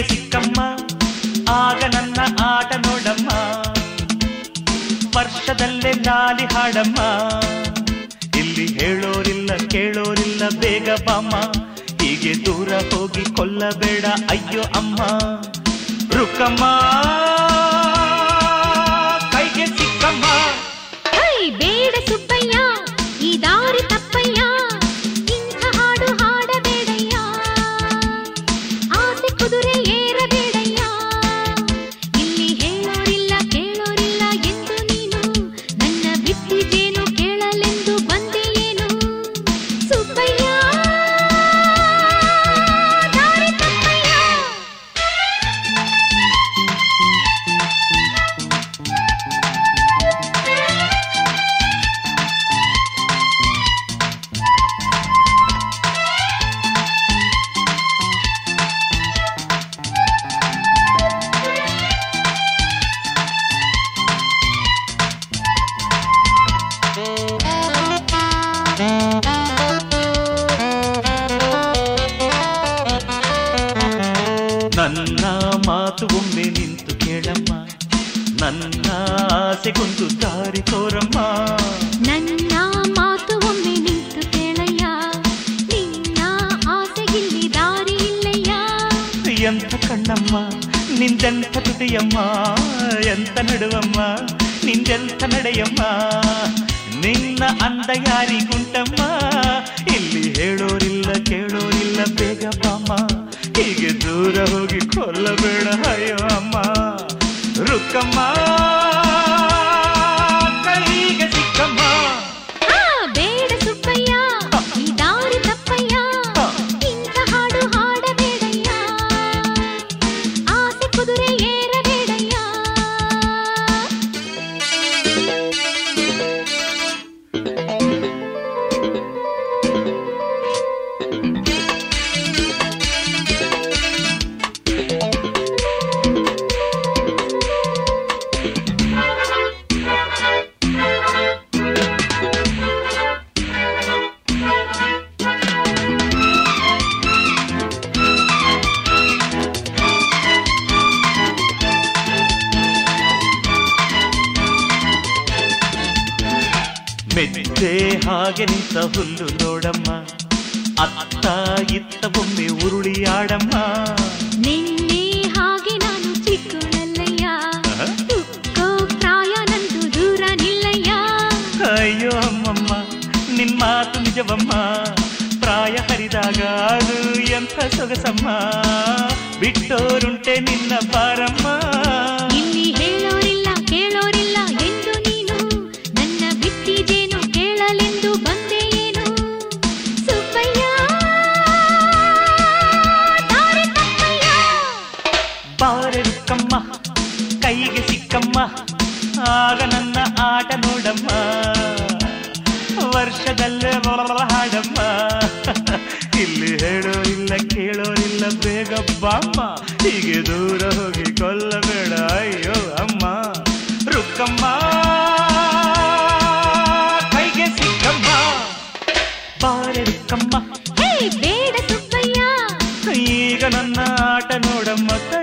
ಸಿಕ್ಕಮ್ಮ ಆಗ ನನ್ನ ಆಟ ನೋಡಮ್ಮ ವರ್ಷದಲ್ಲೇ ಲಾಲಿ ಹಾಡಮ್ಮ ಇಲ್ಲಿ ಹೇಳೋರಿಲ್ಲ ಕೇಳೋರಿಲ್ಲ ಬೇಗ ಬಾಮ್ಮ ಹೀಗೆ ದೂರ ಹೋಗಿ ಕೊಲ್ಲಬೇಡ ಅಯ್ಯೋ ಅಮ್ಮ ರುಕ್ಕಮ್ಮ ಕೈಗೆ ಸಿಕ್ಕಮ್ಮ ಹೈ ಬೇಡ ಸುಬ್ಬಯ್ಯ ಈ ದಾರಿ ತಪ್ಪಯ್ಯ ಇಂಥ ಹಾಡು ಹಾಡಬೇಡಯ್ಯ ಆಸೆ ಕುದುರೆ ಏರಬೇಡಯ್ಯ ಇಲ್ಲಿ ಹೇಳೋರಿಲ್ಲ ಕೇಳೋರಿಲ್ಲ ಎಂದು ನೀನು ನನ್ನ ಬಿಟ್ಟಿದ್ದೇನು ಕೇಳಲೆಂದು ಬಂದೆಯೇನು ಸುಬ್ಬಯ್ಯ ದಾರಿ ತಪ್ಪಯ್ಯ ನನ್ನ ಮಾತು ಒಮ್ಮೆ ನಿಂತು ಕೇಳಮ್ಮ ನನ್ನ ಆಸೆಗೊಂದು ದಾರಿ ತೋರಮ್ಮ ನನ್ನ ಮಾತು ಒಮ್ಮೆ ನಿಂತು ಕೇಳಯ್ಯ ನಿನ್ನ ಆಸೆಗಿಲ್ಲಿ ದಾರಿ ಇಲ್ಲಯ್ಯ ಎಂಥ ಕಣ್ಣಮ್ಮ ನಿಂದೆಂಥ ತುಟಿಯಮ್ಮ ಎಂತ ನಡುವಮ್ಮ ನಿಂದೆಂಥ ನಡೆಯಮ್ಮ ನಿನ್ನ ಅಂದ ಯಾರಿಗುಂಟಮ್ಮ ಇಲ್ಲಿ ಹೇಳೋರಿಲ್ಲ ಕೇಳೋರಿಲ್ಲ ಬೇಗ ಬಾಮ್ಮ ಹೀಗೆ ದೂರ ಹೋಗಿ ಕೊಲ್ಲಬೇಡ ಅಯ್ಯೋ ಅಮ್ಮ ರುಕ್ಕಮ್ಮ ಕೈಗೆ ಸಿಕ್ಕಮ್ಮ ಆ, ಬೇಡ ಸುಬ್ಬಯ್ಯ ಈ ದಾರಿ ತಪ್ಪಯ್ಯ ಇಂಥ ಹಾಡು ಹಾಡಬೇಡಯ್ಯ ಆಸೆ ಕುದುರೆ ಏರಬೇಡಯ್ಯ ಮೆತ್ತೆ ಹಾಗೆ ನಿಂತ ಹುಲ್ಲು ನೋಡಮ್ಮ ಅತ್ತ ಇತ್ತ ಒಮ್ಮೆ ಉರುಳಿಯಾಡಮ್ಮ ನಿನ್ನೆ ಹಾಗೆ ನಾನು ಚಿಕ್ಕನಲ್ಲಯ್ಯ ಆಹಾ. ತುಕ್ಕೋ ಪ್ರಾಯ ನಂದು ದೂರ ನಿಲ್ಲಯ್ಯ ಅಯ್ಯೋ ಅಮ್ಮಮ್ಮ ನಿನ್ ಮಾತು ನಿಜವಮ್ಮ ಪ್ರಾಯ ಹರಿದಾಗ ಅದು ಎಂಥ ಸೊಗಸಮ್ಮ ಬಿಟ್ಟೋರುಂಟೆ ನಿನ್ನ ಪಾರಮ್ಮ ಇಲ್ಲಿ ಹೇಳೋರಿಲ್ಲ ಕೇಳೋರಿಲ್ಲ ಎಂದು ನೀನು ನನ್ನ ಬಿಟ್ಟಿದ್ದೇನು ಕೇಳಲೆಂದು ಬಂದೆಯೇನು ಸುಬ್ಬಯ್ಯ ದಾರಿ ತಪ್ಪಯ್ಯ ಬಾರೆ ರುಕ್ಕಮ್ಮ ಕೈಗೆ ಸಿಕ್ಕಮ್ಮ ಆಗ ನನ್ನ ಆಟ ನೋಡಮ್ಮ ವರ್ಷದಲ್ಲೇ ಹಾಡಮ್ಮ ಇಲ್ಲಿ ಹೇಳೋರಿಲ್ಲ ಕೇಳೋರಿಲ್ಲ ಬೇಗ ಬಾಮ್ಮ ಹೀಗೆ ದೂರ ಹೋಗಿ ಕೊಲ್ಲಬೇಡ ಅಯ್ಯೋ ಅಮ್ಮ ರುಕ್ಕಮ್ಮ ಕೈಗೆ ಸಿಕ್ಕಮ್ಮ ಬಾರೆ ರುಕ್ಕಮ್ಮ ಹೇ ಬೇಡ ಸುಬ್ಬಯ್ಯ ಈಗ ನನ್ನ ಆಟ ನೋಡಮ್ಮ